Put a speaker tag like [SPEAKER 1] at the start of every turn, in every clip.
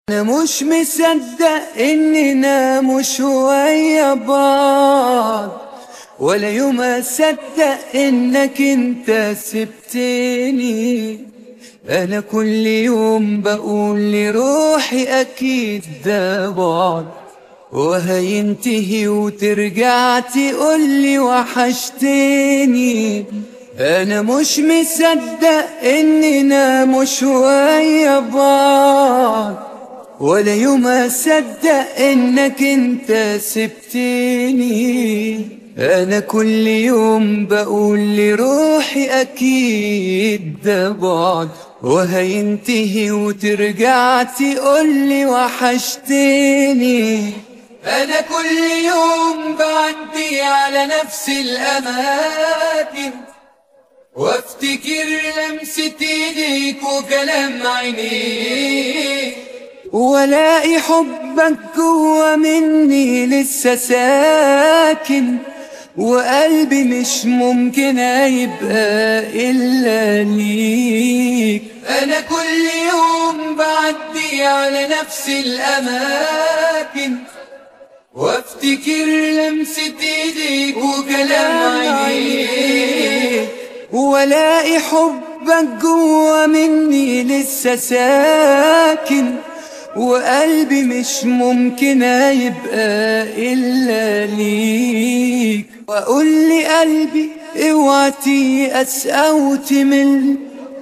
[SPEAKER 1] انا مش مصدق اننا مش ويا بعض ولا يوم اصدق انك انت سبتني انا كل يوم بقول لروحي اكيد ده بعد وهينتهي وترجع تقولي وحشتني انا مش مصدق اننا مش ويا بعض ولا يوم اصدق انك انت سبتني انا كل يوم بقول لروحي اكيد ده بعد وهينتهي وترجع تقولي وحشتني انا كل يوم بعدي على نفس الاماكن وافتكر لمسة ايديك وكلام عينيك والاقي حبك جوا مني لسه ساكن وقلبي مش ممكن هيبقى الا ليك انا كل يوم بعدي على نفس الاماكن وافتكر لمسة ايديك وكلام عينيك والاقي حبك جوا مني لسه ساكن وقلبي مش ممكن هيبقى الا ليك واقول لي قلبي اوعى تيأس او تمل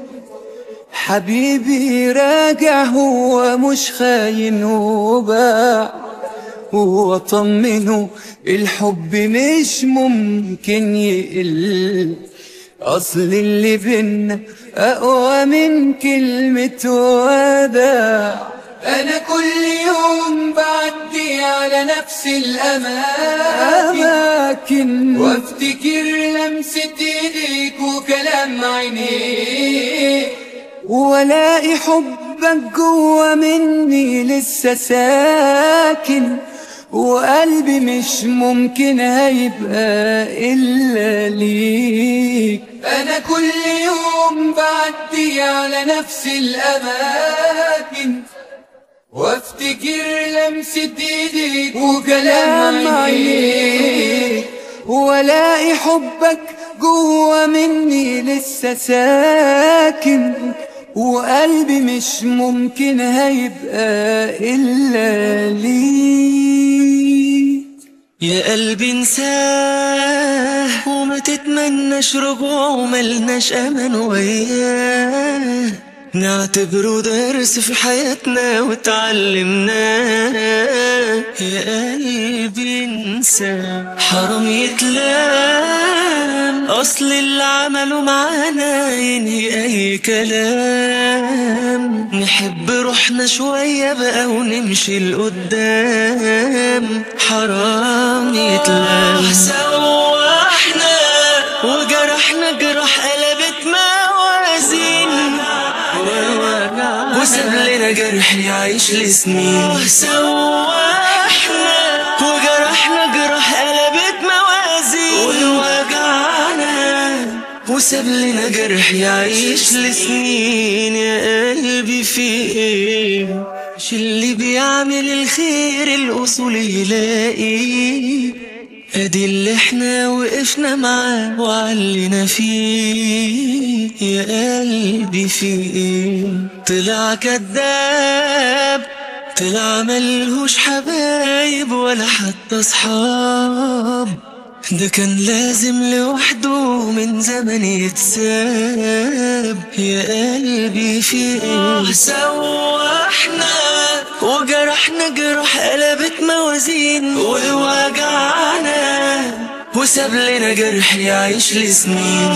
[SPEAKER 1] حبيبي راجع هو مش خاين وباع وطمنه الحب مش ممكن يقل أصل اللي بينا أقوى من كلمة وداع أنا كل يوم بعدي على نفس الأماكن وافتكر لمسة ايديك وكلام عينيك والاقي حبك جوا مني لسه ساكن وقلبي مش ممكن هيبقى إلا ليك أنا كل يوم بعدي على نفس الأماكن وافتكر لمسة ايديك وكلام عينيك والاقي حبك جوا مني لسه ساكن وقلبي مش ممكن هيبقى إلا ليك
[SPEAKER 2] يا قلبي انساه وما تتمناش رجوعه ملناش امان وياه نعتبره درس في حياتنا وتعلمناه يا قلبي انسى حرام يتلام اصل اللي عمله معانا ينهي اي كلام نحب روحنا شوية بقى ونمشي لقدام حرام يتلام سوحنا وجرحنا جرح قلبت موازين وساب لنا جرح يعيش لسنين سوحنا وجرحنا جرح قلبت موازين ووجعنا وساب لنا جرح يعيش لسنين يا قلبي في ايه مش اللي بيعمل الخير الاصول يلاقي ادي اللي احنا وقفنا معاه وعلينا فيه يا قلبي في ايه طلع كذاب طلع ملهوش حبايب ولا حتى اصحاب ده كان لازم لوحده من زمن يتساب يا قلبي في ايه سوحنا وجرحنا جرح قلبت موازين ووجعنا وساب لنا جرح يعيش لسنين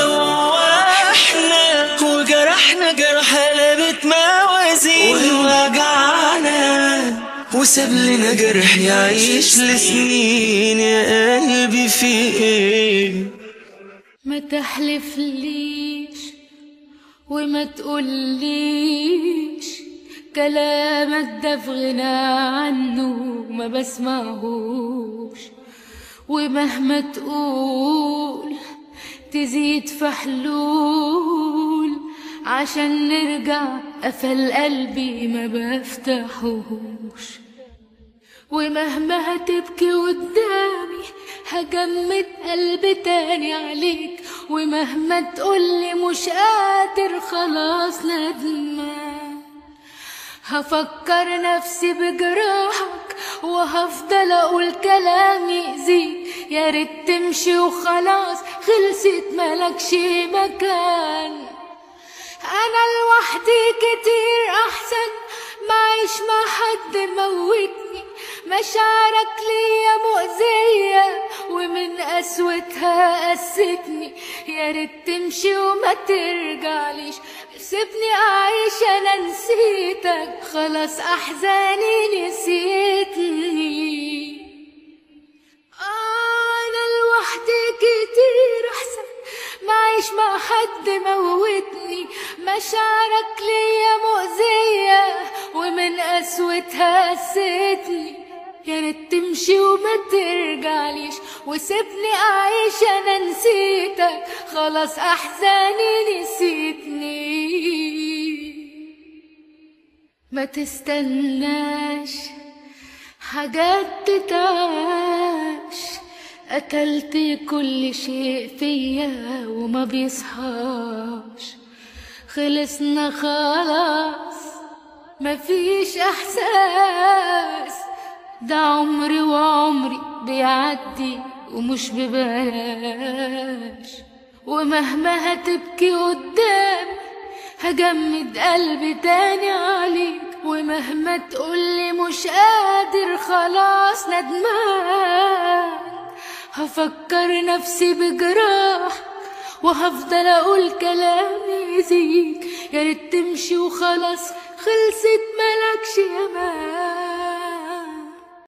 [SPEAKER 2] سوحنا وجرحنا جرح قلبت موازين ووجعنا وساب لنا جرح يعيش لسنين يا قلبي في ايه
[SPEAKER 3] ما تحلفليش وما تقوليش كلامك ده في غنى عنه ما بسمعهوش ومهما تقول تزيد في حلول عشان نرجع قفل قلبي ما بفتحوش ومهما هتبكي قدامي هجمد قلبي تاني عليك ومهما تقولي مش قادر خلاص ندمان هفكر نفسي بجراحك وهفضل اقول كلام يأذيك يا ريت تمشي وخلاص خلصت ملكش مكان انا لوحدي كتير احسن معيش مع حد موتني مشاعرك ليا مؤذية ومن قسوتها قستني يا ريت تمشي وما ترجعليش سيبني اعيش انا نسيتك خلاص احزاني نسيتني انا لوحدي كتير احسن معيش مع حد موتني مشاعرك ليا مؤذية ومن قسوتها قستني يا ريت تمشي وما ترجعليش وسيبني اعيش انا نسيتك خلاص احزاني نسيتني ما تستناش حاجات تتعاش قتلت كل شيء فيا وما بيصحاش خلصنا خلاص مفيش احساس ده عمري وعمري بيعدي ومش ببلاش ومهما هتبكي قدامي هجمد قلبي تاني عليك ومهما تقولي مش قادر خلاص ندمان هفكر نفسي بجراح وهفضل اقول كلام يزيد يا ريت تمشي وخلاص خلصت ملكش يا